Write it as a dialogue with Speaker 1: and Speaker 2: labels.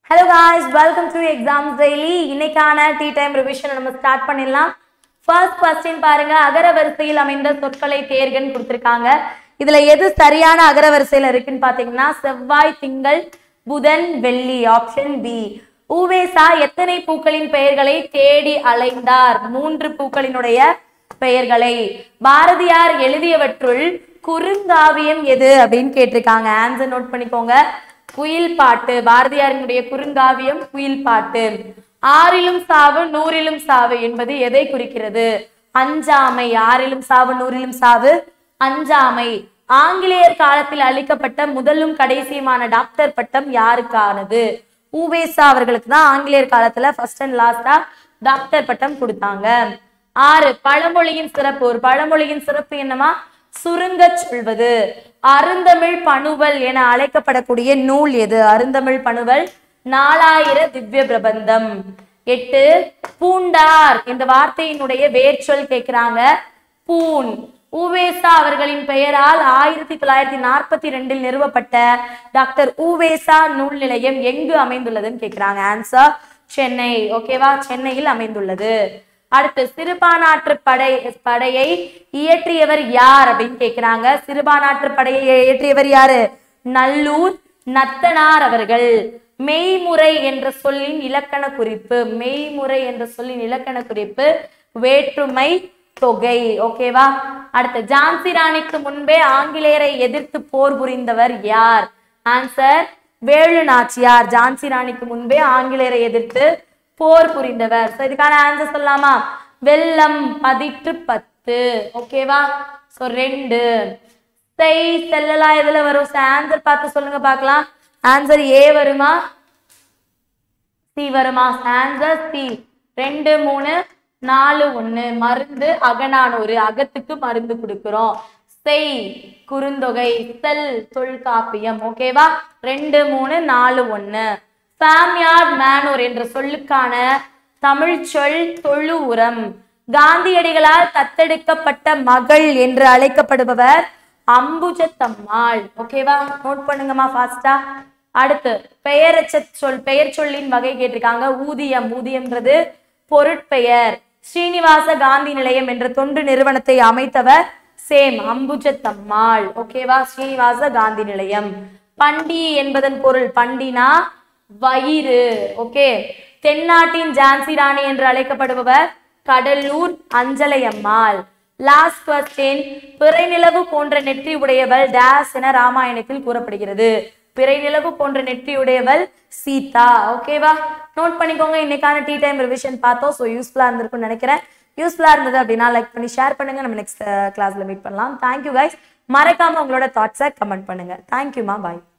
Speaker 1: hello guys welcome to exams daily இன்னைக்கான tea time revision நம்ம start பண்ணிடலாம் first question பாருங்க அகர வரிசையில் அமைந்த சொற்களை தேர்கன்னு கொடுத்துருக்காங்க இதுல எது சரியான அகர வரிசையில இருக்குன்னு பாத்தீங்கன்னா செவ்வாய் திங்கள் புதன் வெள்ளி ஆப்ஷன் பி ஊவேசா எத்தனை பூக்களின் பெயர்களை தேடி அலைந்தார் மூன்று பூக்களினுடைய பெயர்களை பாரதியார் எழுதியவற்றுள் குறுங்காவியம் எது அப்படின்னு கேட்டிருக்காங்க ஆன்சர் நோட் பண்ணிக்கோங்க குயில் பாட்டு பாரதியாரினுடைய குறுங்காவியம் குயில் பாட்டு ஆறிலும் சாவு நூறிலும் சாவு என்பது எதை குறிக்கிறது அஞ்சாமை ஆறிலும் சாவு நூறிலும் சாவு அஞ்சாமை ஆங்கிலேயர் காலத்தில் அளிக்கப்பட்ட முதலும் கடைசியுமான டாக்டர் பட்டம் யாருக்கானது ஊவேசா அவர்களுக்கு தான் ஆங்கிலேயர் காலத்துல ஃபர்ஸ்ட் அண்ட் லாஸ்டா டாக்டர் பட்டம் கொடுத்தாங்க ஆறு பழமொழியின் சிறப்பு ஒரு பழமொழியின் சிறப்பு என்னமா சுருங்கச் சொல்வது அருந்தமிழ் பணுவல் என அழைக்கப்படக்கூடிய நூல் எது அருந்தமிழ் பணுவல் நாலாயிர திவ்ய பிரபந்தம் எட்டு பூண்டார் இந்த வார்த்தையினுடைய வேர்ச்சொல் கேட்கிறாங்க பூன் ஊவேசா அவர்களின் பெயரால் ஆயிரத்தி தொள்ளாயிரத்தி நாற்பத்தி ரெண்டில் நிறுவப்பட்ட டாக்டர் ஊவேசா நூல் நிலையம் எங்கு அமைந்துள்ளதுன்னு கேட்கிறாங்க ஆன்சர் சென்னை ஓகேவா சென்னையில் அமைந்துள்ளது அடுத்து சிறுபானாற்று படை படையை இயற்றியவர் யார் அப்படின்னு கேக்குறாங்க சிறுபானாற்று படையை இயற்றியவர் யாரு நல்லூர் நத்தனார் அவர்கள் மெய்முறை என்ற சொல்லின் இலக்கண குறிப்பு மெய்முறை என்ற சொல்லின் இலக்கண குறிப்பு வேற்றுமை தொகை ஓகேவா அடுத்து ஜான்சி ராணிக்கு முன்பே ஆங்கிலேயரை எதிர்த்து போர் புரிந்தவர் யார் ஆன்சர் வேலு நாச்சியார் ஜான்சி ராணிக்கு முன்பே ஆங்கிலேயரை எதிர்த்து போர் புரிந்தவர் சோ இதுக்கான ஆன்சர் சொல்லலாமா வெள்ளம் பதிற்று பத்து ஓகேவா சோ ரெண்டு செய் செல்லலாம் எதுல வரும் ஆன்சர் பார்த்து சொல்லுங்க பார்க்கலாம் ஆன்சர் ஏ வருமா சி வருமா ஆன்சர் சி ரெண்டு மூணு நாலு ஒண்ணு மருந்து அகநானூறு அகத்துக்கு மருந்து கொடுக்கிறோம் செய் குறுந்தொகை செல் தொல்காப்பியம் ஓகேவா ரெண்டு மூணு நாலு ஒண்ணு சாமியார் மேனூர் என்ற சொல்லுக்கான தமிழ் சொல் தொழு உரம் காந்தியடிகளால் தத்தெடுக்கப்பட்ட மகள் என்று அழைக்கப்படுபவர் அம்புஜத்தம்மாள் ஓகேவா நோட் பண்ணுங்கம்மா ஃபாஸ்டா அடுத்து பெயரச்ச சொல் பெயர் சொல்லின் வகை கேட்டிருக்காங்க ஊதியம் ஊதியம்ன்றது பொருட்பெயர் ஸ்ரீனிவாச காந்தி நிலையம் என்ற தொண்டு நிறுவனத்தை அமைத்தவர் சேம் அம்புஜத்தம்மாள் ஓகேவா ஸ்ரீனிவாச காந்தி நிலையம் பண்டி என்பதன் பொருள் பண்டினா வயிறு ஓகே தென்னாட்டின் ஜான்சி ராணி என்று அழைக்கப்படுபவர் கடலூர் அஞ்சலை அம்மாள் லாஸ்ட் கொஸ்டின் பிறைநிலவு போன்ற நெற்றி உடையவள் டேஸ் என ராமாயணத்தில் கூறப்படுகிறது பிறைநிலவு போன்ற நெற்றி உடையவள் சீதா ஓகேவா நோட் பண்ணிக்கோங்க இன்னைக்கான டீ டைம் ரிவிஷன் பார்த்தோம் ஸோ யூஸ்ஃபுல்லாக இருந்திருக்கும்னு நினைக்கிறேன் யூஸ்ஃபுல்லாக இருந்தது அப்படின்னா லைக் பண்ணி ஷேர் பண்ணுங்க நம்ம நெக்ஸ்ட் கிளாஸ்ல மீட் பண்ணலாம் தேங்க்யூ கைஸ் மறக்காம உங்களோட தாட்ஸை கமெண்ட் பண்ணுங்க தேங்க்யூமா பாய்